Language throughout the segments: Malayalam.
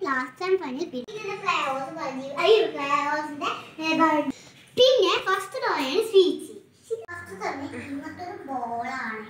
ലാസ്റ്റ് ആൻഡ് ഫൈനൽ പിന്നെ ഫസ്റ്റ് ടോയാണ് സ്വീച്ചി ഫസ്റ്റ് തന്നെ ഇന്നത്തെ ഒരു ബോളാണ്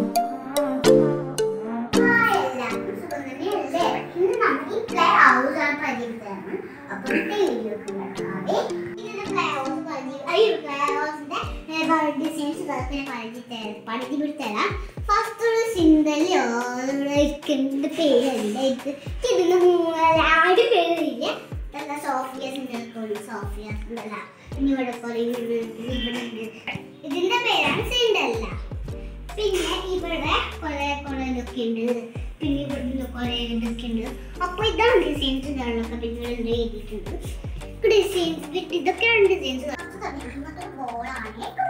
എല്ലാവർക്കും സുഖം തന്നെയല്ലേ ഇന്ന് നമുക്ക് ഈ പ്ലേ ഹൗസ് ആണ് പരിചയപ്പെടുത്തണം അപ്പൊ വീഡിയോക്ക് കിടക്കാതെ ഇതിന്റെ പ്ലേ ഹൗസ് പരിചയം പ്ലേ ഹൗസിന്റെ ഡിസൈൻസ് പരിചയം പരിചയപ്പെടുത്തരാം ഫസ്റ്റ് ഒരു സിന്തലിയോ ഇതിന്റെ പേരല്ല ഇത് ഇതിന് മൂന്നാല് പേരില്ല നല്ല സോഫിയ സിന്തൽ കോളി സോഫിയ സിന്തല ഇനി ഇവിടെ പോലെ ഇവിടെ ഉണ്ട് ഇതിന്റെ പേരാണ് സിണ്ടല്ല പിന്നെ ഇവിടെ കുറെ കുറെ ഇതൊക്കെ ഉണ്ട് പിന്നെ ഇവിടെ കുറെ ഇതൊക്കെ ഉണ്ട് അപ്പൊ ഇതാണ് ഡിസൈൻസ് ഇതാണൊക്കെ പിന്നെ ഇവിടെ എന്ത് എഴുതിയിട്ടുണ്ട് ഡിസൈൻസ് ഇതൊക്കെയാണ് ഡിസൈൻസ് ബോളാണ്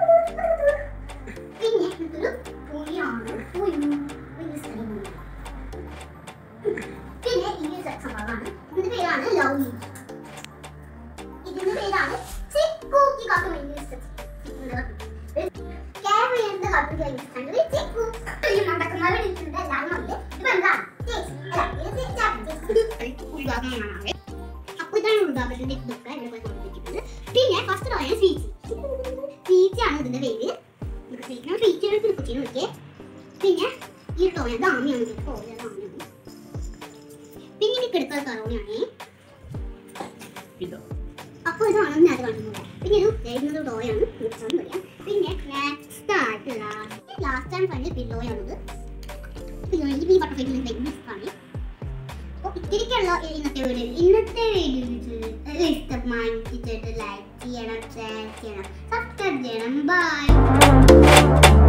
പിന്നെ ഇതൊരു പുളിയാണ് പുളി വലിയ സ്ഥലമാണ് പിന്നെ ഈ ഒരു സംഭവമാണ് ഇതിന്റെ പേരാണ് ലൗലി ഇതിന്റെ പേരാണ് ചിക്കൂക്കി കാക്ക കേരളീയരുടെ കട്ടു കഴിഞ്ഞിട്ടുണ്ട് ചിക്കു ഈ മണ്ടക്കന്മാരെ വിളിച്ചിട്ടുണ്ട് എല്ലാവരും ഉണ്ട് ഇത് എന്താണ് ഉൾഭാഗമാണ് അപ്പൊ ഇതാണ് ഉൾഭാഗത്തിന്റെ ഇതൊക്കെ ഇവിടെ പോയി കൊടുത്തിരിക്കുന്നത് പിന്നെ ഫസ്റ്റ് റോയാണ് സ്വീച്ച് സ്വീച്ചാണ് ഇതിന്റെ പേര് സ്വീറ്റ് സ്വീറ്റ് കുച്ചിന് വിളിക്കേ പിന്നെ ഈ ടോയ ദാമിയാണ് ഇത് ടോയ ദാമിയാണ് പിന്നെ ഇത് കിടക്കുന്ന തറോണിയാണ് ഇതോ അപ്പോൾ ഇതാണ് ഞാൻ കാണുന്നത് പിന്നെ ഇത് എഴുതുന്നത് ഡോയാണ് കുറിച്ചാണ് പറയാം പിന്നെ നെക്സ്റ്റ് ആയിട്ടുള്ള ലാസ്റ്റ് ആൻഡ് ഫൈനൽ പില്ലോയാണിത് പില്ലോ ഈ ബട്ടർഫ്ലൈ ആണ് അപ്പോൾ ഇത്തിരിക്കുള്ള ഇന്നത്തെ വീഡിയോ ഇന്നത്തെ വീഡിയോ ഇഷ്ടമായിട്ട് ലൈക്ക് ചെയ്യണം ഷെയർ ചെയ്യണം സബ്സ്ക്രൈബ് ചെയ്യണം ബൈ